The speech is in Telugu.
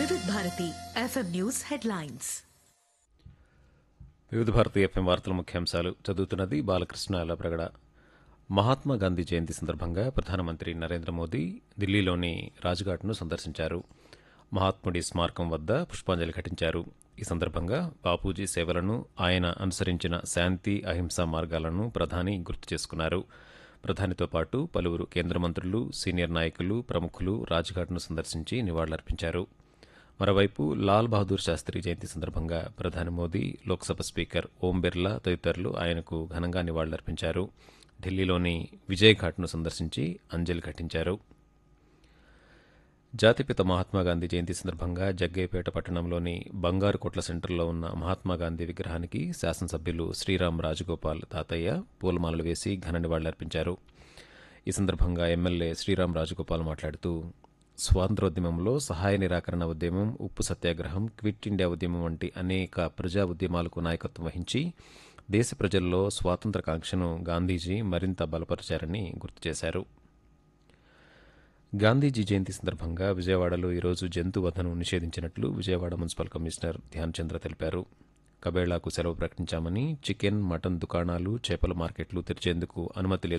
వివిధ భారతి ఎఫ్ఎం న్యూస్ హెడ్లైన్స్ వివిధ భారతీయ ఎఫ్ఎం వార్తల ముఖ్యాంశాలు చదువుతున్నది బాలకృష్ణ లబ్రగడ మహాత్మా గాంధీ జయంతి సందర్భంగా ప్రధానమంత్రి నరేంద్ర మోదీ ఢిల్లీలోని రాజ్ఘాట్ను సందర్శించారు మహాత్ముడి స్మారకం వద్ద పుష్పాంజలి ఘటించారు ఈ సందర్భంగా బాపూజీ సేవలను ఆయన అనుసరించిన శాంతి అహింసా మార్గాలను ప్రధాని గుర్తు చేసుకున్నారు ప్రధానితో పాటు పలువురు కేంద్ర మంత్రులు సీనియర్ నాయకులు ప్రముఖులు రాజ్ఘాట్ను సందర్శించి నివాళులర్పించారు మరోవైపు లాల్ బహదూర్ శాస్త్రి జయంతి సందర్భంగా ప్రధాని మోదీ లోక్సభ స్పీకర్ ఓం బిర్లా తదితరులు ఆయనకు ఘనంగా నివాళులర్పించారు ఢిల్లీలోని విజయ్ ఘాట్ను సందర్శించి అంజలి ఘటించారు జాతిపిత మహాత్మాగాంధీ జయంతి సందర్భంగా జగ్గయ్యపేట పట్టణంలోని బంగారు కొట్ల సెంటర్లో ఉన్న మహాత్మాగాంధీ విగ్రహానికి శాసనసభ్యులు శ్రీరామ్ రాజగోపాల్ తాతయ్య పూలమాలలు వేసి ఘన నివాళులర్పించారు ఈ సందర్భంగా ఎమ్మెల్యే శ్రీరామ్ రాజగోపాల్ మాట్లాడుతూ స్వాతంత్రోద్యమంలో సహాయ నిరాకరణ ఉద్యమం ఉప్పు సత్యాగ్రహం క్విట్ ఇండియా ఉద్యమం వంటి అనేక ప్రజా ఉద్యమాలకు నాయకత్వం వహించి దేశ ప్రజల్లో స్వాతంత్ర కాంక్షను గాంధీజీ మరింత బలపరిచారని గుర్తు చేశారు గాంధీజీ జయంతి సందర్భంగా విజయవాడలో ఈరోజు జంతు వధను నిషేధించినట్లు విజయవాడ మున్సిపల్ కమిషనర్ ధ్యాన్ చంద్ర తెలిపారు కబేళాకు సెలవు ప్రకటించామని చికెన్ మటన్ దుకాణాలు చేపల మార్కెట్లు తెరిచేందుకు అనుమతి లేదు